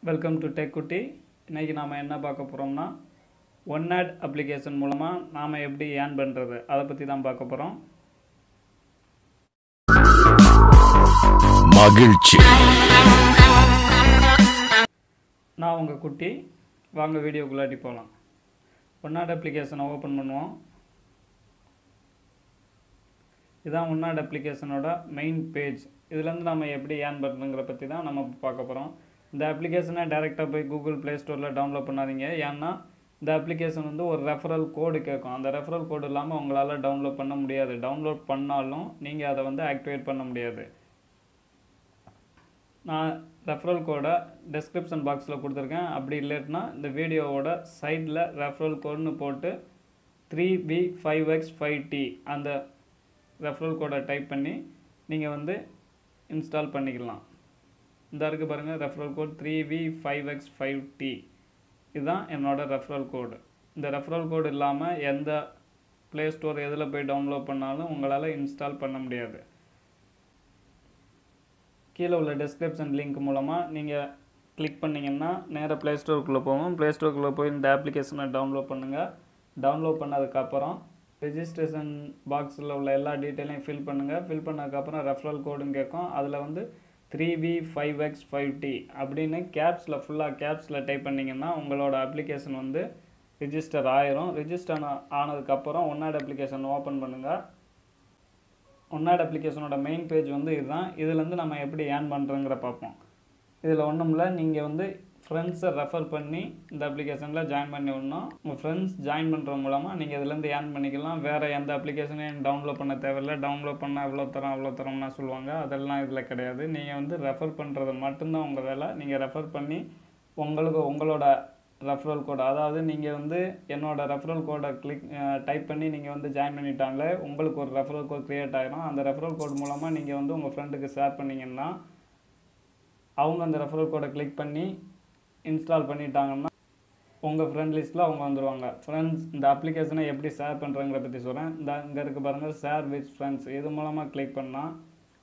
welcome to tech குட்டி இன்றைக்கி நாம் என்ன பார்க்க போகிறோம்னா ஒன் ஆட் அப்ளிகேஷன் மூலமாக நாம் எப்படி ஏர்ன் பண்ணுறது அதை பற்றி தான் பார்க்க போகிறோம் மகிழ்ச்சி நான் உங்கள் குட்டி வாங்க வீடியோக்குள்ளாட்டி போகலாம் ஒன் ஆட் அப்ளிகேஷனை ஓப்பன் பண்ணுவோம் இதான் ஒன் ஆட் அப்ளிகேஷனோட மெயின் பேஜ் இதுலேருந்து நம்ம எப்படி ஏர்ன் பண்ணுறதுங்கிற பற்றி தான் நம்ம பார்க்க போகிறோம் இந்த அப்ளிகேஷனை டேரெக்டாக போய் கூகுள் ப்ளே ஸ்டோரில் டவுன்லோட் பண்ணாதீங்க ஏன்னா இந்த அப்ளிகேஷன் வந்து ஒரு ரெஃபரல் கோடு கேட்கும் அந்த ரெஃபரல் கோடு இல்லாமல் உங்களால் டவுன்லோட் பண்ண முடியாது டவுன்லோட் பண்ணாலும் நீங்கள் அதை வந்து ஆக்டிவேட் பண்ண முடியாது நான் ரெஃபரல் கோடை டெஸ்கிரிப்ஷன் பாக்ஸில் கொடுத்துருக்கேன் அப்படி இல்லைன்னா இந்த வீடியோவோட சைடில் ரெஃபரல் கோடுன்னு போட்டு three B five X five T அந்த ரெஃபரல் கோடை டைப் பண்ணி நீங்கள் வந்து இன்ஸ்டால் பண்ணிக்கலாம் இந்த இருக்குது பாருங்கள் referral code three V five X five T இதுதான் என்னோட ரெஃபரல் கோடு இந்த ரெஃபரல் கோடு இல்லாமல் எந்த ப்ளே ஸ்டோர் எதில் போய் டவுன்லோட் பண்ணாலும் உங்களால் இன்ஸ்டால் பண்ண முடியாது கீழே உள்ள டெஸ்கிரிப்ஷன் லிங்க் மூலமாக நீங்கள் கிளிக் பண்ணிங்கன்னா நேராக ப்ளே ஸ்டோருக்குள்ளே போகும் ப்ளே ஸ்டோருக்குள்ளே போய் இந்த அப்ளிகேஷனை டவுன்லோட் பண்ணுங்கள் டவுன்லோட் பண்ணதுக்கப்புறம் ரெஜிஸ்ட்ரேஷன் பாக்ஸில் உள்ள எல்லா டீட்டெயிலையும் ஃபில் பண்ணுங்கள் ஃபில் பண்ணதுக்கப்புறம் ரெஃபரல் கோடுன்னு கேட்கும் அதில் வந்து three V five X five T அப்படின்னு கேப்ஸில் ஃபுல்லாக கேப்ஸில் டைப் பண்ணிங்கன்னா உங்களோட அப்ளிகேஷன் வந்து ரிஜிஸ்டர் ஆயிரும் ரிஜிஸ்டர் ஆனதுக்கப்புறம் ஒன்னாட் அப்ளிகேஷன் ஓப்பன் பண்ணுங்கள் ஒன்னாட் அப்ளிகேஷனோட மெயின் பேஜ் வந்து இதுதான் இதுலேருந்து நம்ம எப்படி ஏர்ன் பண்ணுறோங்கிற பார்ப்போம் இதில் ஒன்றும் இல்லை நீங்கள் வந்து ஃப்ரெண்ட்ஸை ரெஃபர் பண்ணி இந்த அப்ளிகேஷனில் ஜாயின் பண்ணி விடணும் உங்கள் ஃப்ரெண்ட்ஸ் ஜாயின் பண்ணுறது மூலமாக நீங்கள் இதுலேருந்து ஏர்ன் பண்ணிக்கலாம் வேறு எந்த அப்ளிகேஷனையும் டவுன்லோட் பண்ண தேவையில்லை டவுன்லோட் பண்ணால் இவ்வளோ தரோம் அவ்வளோ தரோம்னா சொல்லுவாங்க அதெல்லாம் இதில் கிடையாது நீங்கள் வந்து ரெஃபர் பண்ணுறது மட்டும்தான் உங்கள் வேலை நீங்கள் ரெஃபர் பண்ணி உங்களுக்கு உங்களோட ரெஃபரல் கோட் அதாவது நீங்கள் வந்து என்னோட ரெஃபரல் கோடை கிளிக் டைப் பண்ணி நீங்கள் வந்து ஜாயின் பண்ணிட்டாங்களே உங்களுக்கு ஒரு ரெஃபரல் கோட் க்ரியேட் ஆகிரும் அந்த ரெஃபரல் கோட் மூலமாக நீங்கள் வந்து உங்கள் ஃப்ரெண்டுக்கு ஷேர் பண்ணிங்கன்னா அவங்க அந்த ரெஃபரல் கோடை கிளிக் பண்ணி இன்ஸ்டால் பண்ணிட்டாங்கன்னா உங்கள் ஃப்ரெண்ட் லிஸ்ட்டில் அவங்க வந்துடுவாங்க ஃப்ரெண்ட்ஸ் இந்த அப்ளிகேஷனை எப்படி ஷேர் பண்ணுறங்கிற பற்றி சொல்கிறேன் இந்த இங்கே இருக்க பாருங்கள் ஷேர் வித் ஃப்ரெண்ட்ஸ் இது மூலமாக கிளிக் பண்ணால்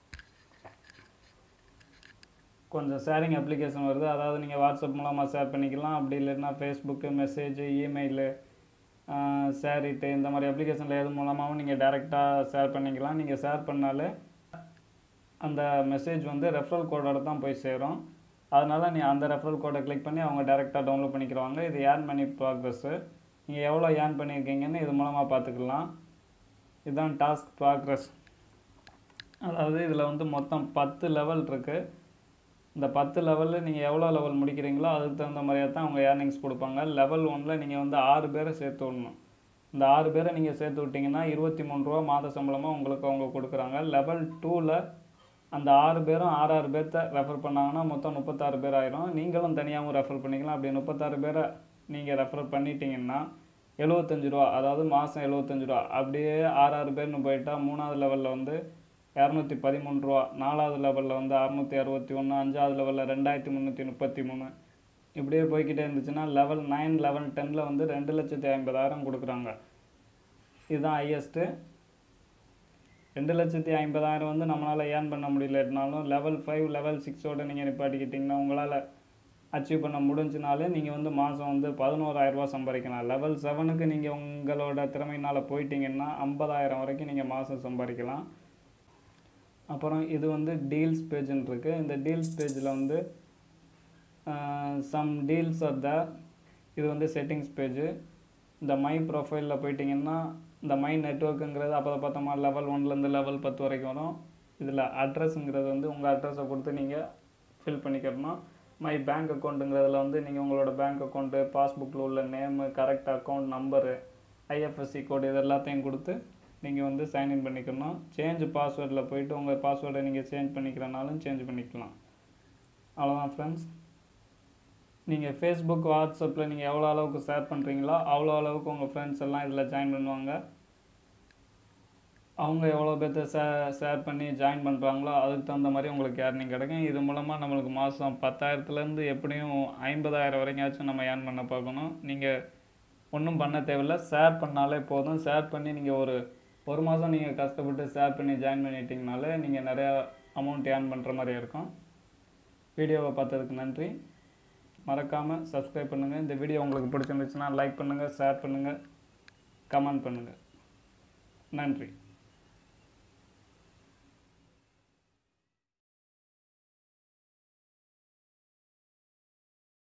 கொஞ்சம் ஷேரிங் அப்ளிகேஷன் வருது அதாவது நீங்கள் வாட்ஸ்அப் மூலமாக ஷேர் பண்ணிக்கலாம் அப்படி இல்லைன்னா ஃபேஸ்புக்கு மெசேஜ் இமெயிலு ஷேரிட்டு இந்த மாதிரி அப்ளிகேஷனில் எது மூலமாகவும் நீங்கள் டேரெக்டாக ஷேர் பண்ணிக்கலாம் நீங்கள் ஷேர் பண்ணாலே அந்த மெசேஜ் வந்து ரெஃபரல் கோடோட தான் போய் சேரும் அதனால் நீ அந்த ரெஃபரல் கோடை கிளிக் பண்ணி அவங்க டேரெக்டாக டவுன்லோட் பண்ணிக்கிறாங்க இது ஏர்ன் பண்ணி ப்ராக்ரஸ்ஸு நீங்கள் எவ்வளோ ஏர்ன் பண்ணியிருக்கீங்கன்னு இது மூலமாக பார்த்துக்கலாம் இதுதான் டாஸ்க் ப்ராக்ரஸ் அதாவது இதில் வந்து மொத்தம் பத்து லெவல் இருக்குது இந்த பத்து லெவலில் நீங்கள் எவ்வளோ லெவல் முடிக்கிறீங்களோ அதுக்கு தகுந்த மாதிரியாக தான் அவங்க ஏர்னிங்ஸ் கொடுப்பாங்க லெவல் ஒனில் நீங்கள் வந்து ஆறு பேரை சேர்த்து விடணும் இந்த ஆறு பேரை நீங்கள் சேர்த்து விட்டிங்கன்னா இருபத்தி மூணு ரூபா மாத சம்பளமாக உங்களுக்கு அவங்க கொடுக்குறாங்க லெவல் டூவில் அந்த ஆறு பேரும் ஆறு ஆறு பேர்த்த ரெஃபர் பண்ணாங்கன்னா மொத்தம் முப்பத்தாறு பேர் ஆயிரும் நீங்களும் தனியாகவும் ரெஃபர் பண்ணிக்கலாம் அப்படி முப்பத்தாறு பேரை நீங்கள் ரெஃபர் பண்ணிட்டீங்கன்னா எழுபத்தஞ்சு ரூபா அதாவது மாதம் எழுபத்தஞ்சு ரூபா அப்படியே ஆறு ஆறு பேர்னு போயிட்டா மூணாவது லெவலில் வந்து இரநூத்தி பதிமூணு ரூபா நாலாவது லெவலில் வந்து அறநூற்றி அறுபத்தி ஒன்று அஞ்சாவது லெவலில் ரெண்டாயிரத்தி முந்நூற்றி முப்பத்தி மூணு இப்படியே போய்கிட்டே இருந்துச்சுன்னா லெவல் நைன் லெவல் டெனில் வந்து ரெண்டு லட்சத்தி ஐம்பதாயிரம் கொடுக்குறாங்க இதுதான் ஹையஸ்ட்டு ரெண்டு லட்சத்தி ஐம்பதாயிரம் வந்து நம்மளால் ஏர்ன் பண்ண முடியலனாலும் லெவல் ஃபைவ் லெவல் சிக்ஸோட நீங்கள் நிப்பாட்டிக்கிட்டிங்கன்னா உங்களால் அச்சீவ் பண்ண முடிஞ்சுனாலே நீங்கள் வந்து மாதம் வந்து பதினோராயிரரூபா சம்பாதிக்கலாம் லெவல் செவனுக்கு நீங்கள் உங்களோட திறமையினால் போயிட்டீங்கன்னா ஐம்பதாயிரம் வரைக்கும் நீங்கள் மாதம் சம்பாதிக்கலாம் அப்புறம் இது வந்து டீல்ஸ் பேஜுன்னு இருக்குது இந்த டீல்ஸ் பேஜில் வந்து சம் டீல்ஸ் ஆர் த இது வந்து செட்டிங்ஸ் பேஜு இந்த மை ப்ரொஃபைலில் போயிட்டிங்கன்னா இந்த மை நெட்ஒர்க்குங்கிறது அப்போ பார்த்தோமா லெவல் ஒன்லேருந்து லெவல் பத்து வரைக்கும் வரும் இதில் அட்ரஸுங்கிறது வந்து உங்கள் அட்ரஸை கொடுத்து நீங்கள் ஃபில் பண்ணிக்கிறணும் மை பேங்க் அக்கௌண்ட்டுங்கிறதுல வந்து நீங்கள் உங்களோட பேங்க் அக்கௌண்ட்டு பாஸ்புக்கில் உள்ள name correct account number IFSC code இது எல்லாத்தையும் கொடுத்து நீங்கள் வந்து சைன்இன் பண்ணிக்கணும் சேஞ்ச் பாஸ்வேர்டில் போயிட்டு உங்கள் பாஸ்வேர்டை நீங்கள் சேஞ்ச் பண்ணிக்கிறனாலும் சேஞ்ச் பண்ணிக்கலாம் அவ்வளோதான் ஃப்ரெண்ட்ஸ் நீங்கள் ஃபேஸ்புக் வாட்ஸ்அப்பில் நீங்கள் எவ்வளோ அளவுக்கு ஷேர் பண்ணுறீங்களோ அவ்வளோ அளவுக்கு உங்கள் ஃப்ரெண்ட்ஸ் எல்லாம் இதில் ஜாயின் பண்ணுவாங்க அவங்க எவ்வளோ பேர்த்த ஷே ஷேர் பண்ணி ஜாயின் பண்ணுறாங்களோ அதுக்கு தகுந்த மாதிரி உங்களுக்கு ஏர்னிங் கிடைக்கும் இது மூலமாக நம்மளுக்கு மாதம் பத்தாயிரத்துலேருந்து எப்படியும் ஐம்பதாயிரம் வரைக்காச்சும் நம்ம ஏர்ன் பண்ண பார்க்கணும் நீங்கள் ஒன்றும் பண்ண தேவையில்ல ஷேர் பண்ணாலே போதும் ஷேர் பண்ணி நீங்கள் ஒரு ஒரு மாதம் நீங்கள் கஷ்டப்பட்டு ஷேர் பண்ணி ஜாயின் பண்ணிட்டீங்கனாலே நீங்கள் நிறையா அமௌண்ட் ஏர்ன் பண்ணுற மாதிரி இருக்கும் வீடியோவை பார்த்ததுக்கு நன்றி மறக்காமல் சப்ஸ்கிரைப் பண்ணுங்கள் இந்த வீடியோ உங்களுக்கு பிடிச்சிருந்துச்சுன்னா லைக் பண்ணுங்கள் ஷேர் பண்ணுங்கள் கமெண்ட் பண்ணுங்கள் நன்றி